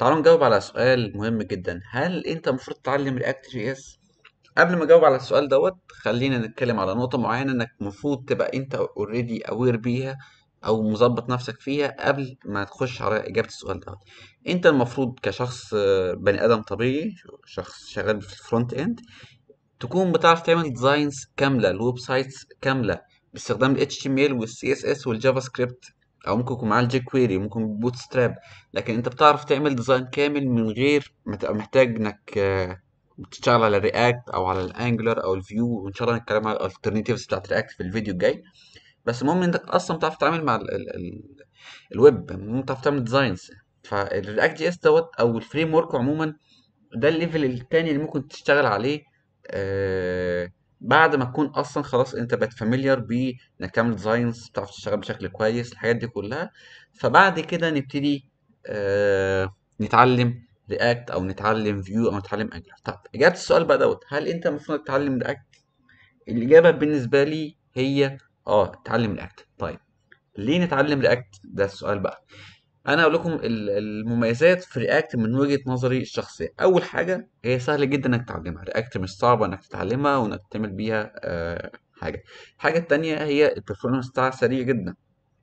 تعالوا نجاوب على سؤال مهم جدا هل انت المفروض تتعلم رياكت جي اس قبل ما اجاوب على السؤال دوت خلينا نتكلم على نقطة معينة انك المفروض تبقى انت اوريدي اوير بيها او مظبط نفسك فيها قبل ما تخش على اجابة السؤال دوت انت المفروض كشخص آه، بني ادم طبيعي شخص شغال في الفرونت اند تكون بتعرف تعمل ديزاينز كاملة الويب سايتس كاملة باستخدام ال HTML وال CSS والجافا سكريبت او ممكن يكون معاه الجي كويري ممكن بوت ستراب لكن انت بتعرف تعمل ديزاين كامل من غير ما تبقى محتاج انك آه، تشتغل على رياكت او على الانجلر او الفيو وان شاء الله نتكلم على الالترناتيفز بتاعت رياكت في الفيديو الجاي بس المهم انك اصلا بتعرف تتعامل مع ال ال ال الويب المهم بتعرف تعمل ديزاينز فالرياكت جي اس دوت او الفريم ورك عموما ده الليفل التاني اللي ممكن تشتغل عليه آه بعد ما تكون اصلا خلاص انت بقت فاميليار بانك تعمل ديزاينز بتعرف تشتغل بشكل كويس الحاجات دي كلها فبعد كده نبتدي آه نتعلم رياكت او نتعلم فيو او نتعلم انجلر طب اجابه السؤال بقى دوت هل انت المفروض تتعلم رياكت الاجابه بالنسبه لي هي اه اتعلم رياكت طيب ليه نتعلم رياكت ده السؤال بقى انا اقول لكم ال- المميزات في رياكت من وجهة نظري الشخصية اول حاجة هي سهل جدا انك تتعلمها رياكت مش صعبة انك تتعلمها وانك تعمل بيها آه حاجة الحاجة التانية هي البرفورمانس بتاعها سريع جدا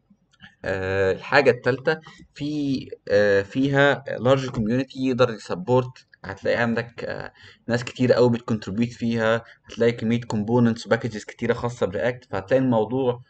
آه الحاجة التالتة في آه فيها لارج كوميونتي يقدر يسبورت هتلاقي عندك آه ناس كتير قوي بتكونتريبيوت فيها هتلاقي كمية كومبوننتس وباكجز كتيرة خاصة برياكت فهتلاقي الموضوع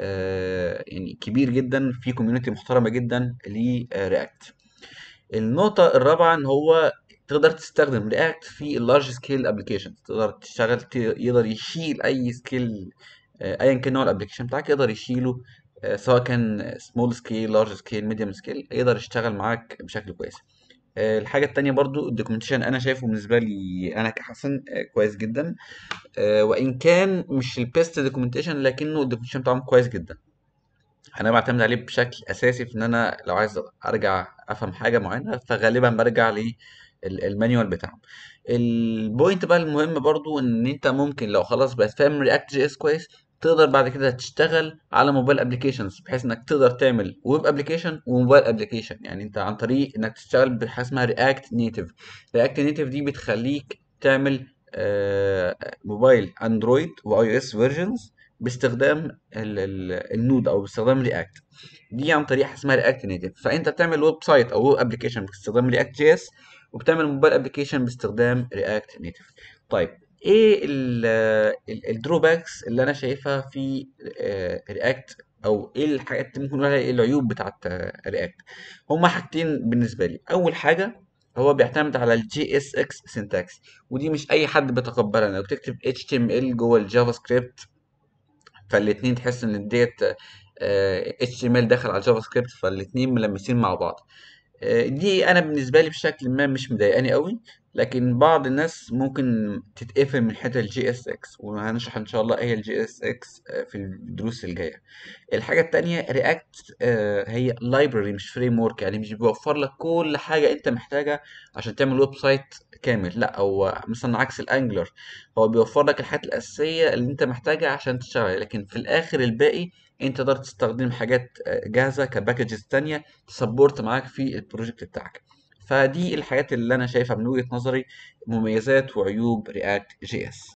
آه يعني كبير جدا في كوميونتي محترمة جدا لرياكت النقطة الرابعة ان هو تقدر تستخدم رياكت في اللارج سكيل ابلكيشن تقدر تشتغل ت- يقدر يشيل اي سكيل ايا كان نوع الابلكيشن بتاعك يقدر يشيله آه، سواء كان سمول سكيل لارج سكيل ميديوم سكيل يقدر يشتغل معاك بشكل كويس آه، الحاجة التانية برضو الدوكيومنتيشن أنا شايفه بالنسبة لي أنا كحسن آه، كويس جدا آه، وإن كان مش البيست دوكيومنتيشن لكنه الدوكيومنتيشن بتاعهم كويس جدا انا بعتمد عليه بشكل اساسي في ان انا لو عايز ارجع افهم حاجه معينه فغالبا برجع للمانيوال بتاعهم البوينت بقى المهم برضو ان انت ممكن لو خلاص بقيت فاهم رياكت جي اس كويس تقدر بعد كده تشتغل على موبايل ابلكيشنز بحيث انك تقدر تعمل ويب ابلكيشن وموبايل ابلكيشن يعني انت عن طريق انك تشتغل بحاجه اسمها رياكت نيتف رياكت نيتف دي بتخليك تعمل آه، موبايل اندرويد واي او اس فيرجنز باستخدام ال- ال- النود او باستخدام رياكت دي عن طريقه اسمها رياكت نيتف فانت بتعمل ويب سايت او ويب ابلكيشن باستخدام رياكت جي اس وبتعمل موبايل ابلكيشن باستخدام رياكت نيتف طيب ايه الدروباكس اللي انا شايفها في رياكت او ايه الحاجات اللي ممكن نقول عليها ايه العيوب بتاعت رياكت هما حاجتين بالنسبه لي اول حاجه هو بيعتمد على الجي اس اكس سينتاكس ودي مش اي حد بيتقبلها انك تكتب اتش تي ام ال جوه الجافا سكريبت فالاتنين تحس ان ديت اتش تي ام ال داخل على الجافا سكريبت فالاتنين ملمسين مع بعض آه، دي انا بالنسبه لي بشكل ما مش مضايقاني قوي لكن بعض الناس ممكن تتقفل من حته الجي اس اكس وهنشرح ان شاء الله ايه الجي اس اكس في الدروس الجايه الحاجه التانية رياكت هي لايبرري مش فريم ورك يعني مش بيوفر لك كل حاجه انت محتاجها عشان تعمل ويب سايت كامل لا هو مثلا عكس الانجلر هو بيوفر لك الحاجات الاساسيه اللي انت محتاجها عشان تشتغل لكن في الاخر الباقي انت تقدر تستخدم حاجات آه، جاهزه كباكجز تانية تسبورت معاك في البروجكت بتاعك فدي الحاجات اللي انا شايفها من وجهة نظري مميزات وعيوب رياكت جي اس